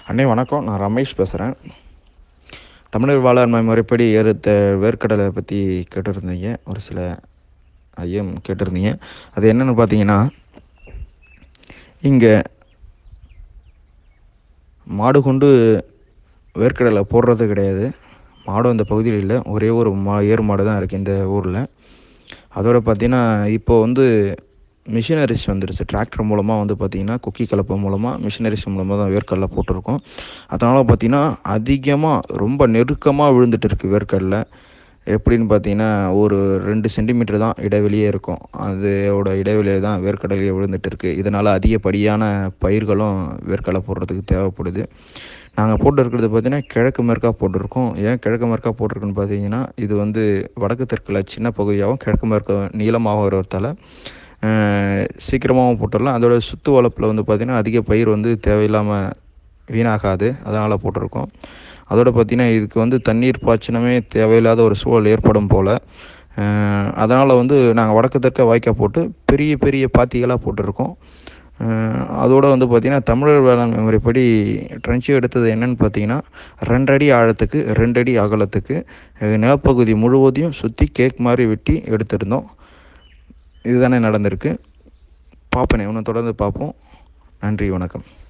அண்ணே வணக்கம் நான் ரமேஷ் பேசுகிறேன் தமிழர் வேளாண்மை முறைப்படி ஏறுத்த வேர்க்கடலை பற்றி கேட்டிருந்தீங்க ஒரு சில ஐயம் கேட்டிருந்தீங்க அது என்னென்னு பார்த்தீங்கன்னா இங்கே மாடு கொண்டு வேர்க்கடலை போடுறது கிடையாது மாடு அந்த பகுதியில் இல்லை ஒரே ஒரு மா ஏறு மாடு தான் இருக்குது இந்த ஊரில் அதோட பார்த்தீங்கன்னா இப்போ வந்து மிஷினரிஸ் வந்துருச்சு டிராக்டர் மூலமாக வந்து பார்த்திங்கன்னா குக்கி கலப்பை மூலமாக மிஷினரிஸ் மூலமாக தான் வேர்க்கடலை போட்டிருக்கோம் அதனால் பார்த்திங்கன்னா அதிகமாக ரொம்ப நெருக்கமாக விழுந்துட்டு இருக்குது வேர்க்கடலை எப்படின்னு பார்த்தீங்கன்னா ஒரு ரெண்டு சென்டிமீட்டர் தான் இடைவெளியே இருக்கும் அதோட இடைவெளியில் தான் வேர்க்கடலையே விழுந்துட்டு இருக்குது இதனால் அதிகப்படியான பயிர்களும் வேர்க்கடலை போடுறதுக்கு தேவைப்படுது நாங்கள் போட்டு இருக்கிறது பார்த்தீங்கன்னா கிழக்கு மேற்காக போட்டிருக்கோம் ஏன் கிழக்கு மேற்காக போட்டிருக்குன்னு பார்த்தீங்கன்னா இது வந்து வடக்கு தெற்கில் சின்ன பகுதியாகவும் கிழக்கு மேற்கு நீளமாக வரத்தால் சீக்கிரமாகவும் போட்டுடலாம் அதோட சுற்று வளர்ப்பில் வந்து பார்த்திங்கன்னா அதிக பயிர் வந்து தேவையில்லாமல் வீணாகாது அதனால் போட்டிருக்கோம் அதோட பார்த்திங்கன்னா இதுக்கு வந்து தண்ணீர் பாய்ச்சனமே தேவையில்லாத ஒரு சூழல் ஏற்படும் போல் அதனால் வந்து நாங்கள் வடக்கு தெற்க வாய்க்கால் போட்டு பெரிய பெரிய பாத்திகளாக போட்டிருக்கோம் அதோடு வந்து பார்த்திங்கன்னா தமிழர் வேளாண்மை முறைப்படி ட்ரென்ச்சு எடுத்தது என்னென்னு பார்த்தீங்கன்னா ரெண்டடி ஆழத்துக்கு ரெண்டடி அகலத்துக்கு நிலப்பகுதி முழுவதையும் சுற்றி கேக் மாதிரி வெட்டி எடுத்திருந்தோம் இதுதானே நடந்திருக்கு பார்ப்பனே இன்னும் தொடர்ந்து பார்ப்போம் நன்றி வணக்கம்